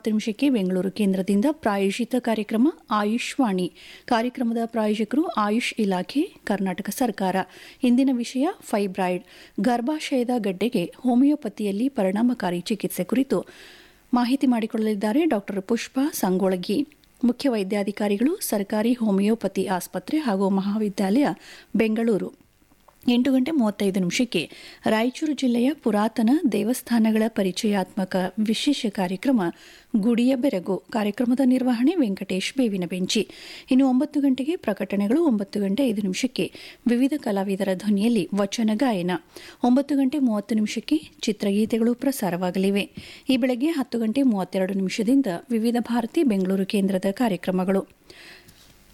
ಹತ್ತು ನಿಮಿಷಕ್ಕೆ ಬೆಂಗಳೂರು ಕೇಂದ್ರದಿಂದ ಪ್ರಾಯೋಜಿತ ಕಾರ್ಯಕ್ರಮ ಆಯುಷ್ ವಾಣಿ ಕಾರ್ಯಕ್ರಮದ ಪ್ರಾಯೋಜಕರು ಆಯುಷ್ ಇಲಾಖೆ ಕರ್ನಾಟಕ ಸರ್ಕಾರ ಇಂದಿನ ವಿಷಯ ಫೈಬ್ರಾಯ್ಡ್ ಗರ್ಭಾಶಯದ ಗಡ್ಡೆಗೆ ಹೋಮಿಯೋಪತಿಯಲ್ಲಿ ಪರಿಣಾಮಕಾರಿ ಚಿಕಿತ್ಸೆ ಕುರಿತು ಮಾಹಿತಿ ಮಾಡಿಕೊಳ್ಳಲಿದ್ದಾರೆ ಡಾಕ್ಟರ್ ಪುಷ್ಪಾ ಸಂಗೋಳಗಿ ಮುಖ್ಯ ವೈದ್ಯಾಧಿಕಾರಿಗಳು ಸರ್ಕಾರಿ ಹೋಮಿಯೋಪತಿ ಆಸ್ಪತ್ರೆ ಹಾಗೂ ಮಹಾವಿದ್ಯಾಲಯ ಬೆಂಗಳೂರು ಎಂಟು ಗಂಟೆ ಮೂವತ್ತೈದು ನಿಮಿಷಕ್ಕೆ ರಾಯಚೂರು ಜಿಲ್ಲೆಯ ಪುರಾತನ ದೇವಸ್ಥಾನಗಳ ಪರಿಚಯಾತ್ಮಕ ವಿಶೇಷ ಕಾರ್ಯಕ್ರಮ ಗುಡಿಯ ಬೆರಗು ಕಾರ್ಯಕ್ರಮದ ನಿರ್ವಹಣೆ ವೆಂಕಟೇಶ್ ಬೇವಿನ ಬೆಂಚಿ ಇನ್ನು ಒಂಬತ್ತು ಗಂಟೆಗೆ ಪ್ರಕಟಣೆಗಳು ಒಂಬತ್ತು ಗಂಟೆ ಐದು ನಿಮಿಷಕ್ಕೆ ವಿವಿಧ ಕಲಾವಿದರ ಧ್ವನಿಯಲ್ಲಿ ವಚನ ಗಾಯನ ಒಂಬತ್ತು ಗಂಟೆ ಮೂವತ್ತು ನಿಮಿಷಕ್ಕೆ ಚಿತ್ರಗೀತೆಗಳು ಪ್ರಸಾರವಾಗಲಿವೆ ಈ ಬೆಳಗ್ಗೆ ಹತ್ತು ಗಂಟೆ ಮೂವತ್ತೆರಡು ನಿಮಿಷದಿಂದ ವಿವಿಧ ಭಾರತಿ ಬೆಂಗಳೂರು ಕೇಂದ್ರದ ಕಾರ್ಯಕ್ರಮಗಳು